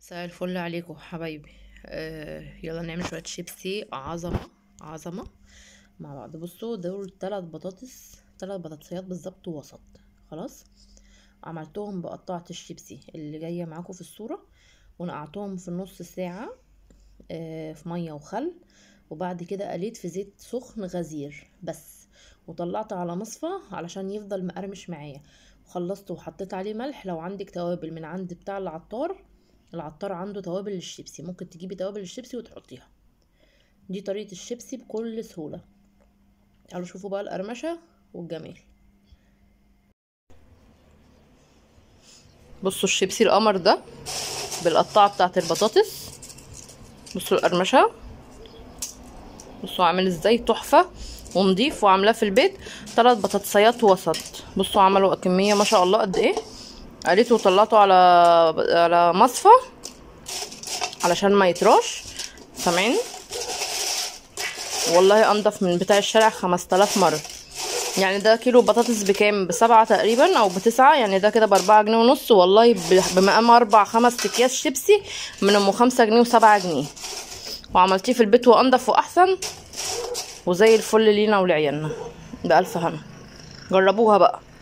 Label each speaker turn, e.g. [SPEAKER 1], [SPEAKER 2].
[SPEAKER 1] مساء الفل عليكم حبايبي آه يلا نعمل شويه شيبسي عظمه عظمه مع بعض بصوا دول تلات بطاطس تلات بطاطسيات بالظبط وسط خلاص عملتهم بقطعة الشيبسي اللي جايه معاكم في الصوره ونقعتهم في نص ساعه آه في ميه وخل وبعد كده قليت في زيت سخن غزير بس وطلعت على مصفى علشان يفضل مقرمش معايا وخلصت وحطيت عليه ملح لو عندك توابل من عند بتاع العطار العطار عنده توابل للشيبسي ممكن تجيبي توابل الشيبسي وتحطيها دي طريقة الشيبسي بكل سهولة تعالوا شوفوا بقى القرمشة والجمال بصوا الشيبسي القمر ده بالقطاعة بتاعة البطاطس بصوا القرمشة بصوا عامل ازاي تحفة ونضيف وعاملاه في البيت ثلاث بطاطسيات وسط بصوا عملوا كمية ما شاء الله قد ايه قليته وطلعته على على مصفى علشان ما يتراش سامعين والله انضف من بتاع الشارع خمس تلاف مرة يعني ده كيلو بطاطس بكام بسبعة تقريبا او بتسعة يعني ده كده باربعة جنيه ونص والله بمقام اربع خمس اكياس شيبسي من ام خمسة جنيه وسبعة جنيه وعملتيه في البيت وانضف واحسن وزي الفل لينا ولعيالنا بألف هنا جربوها بقى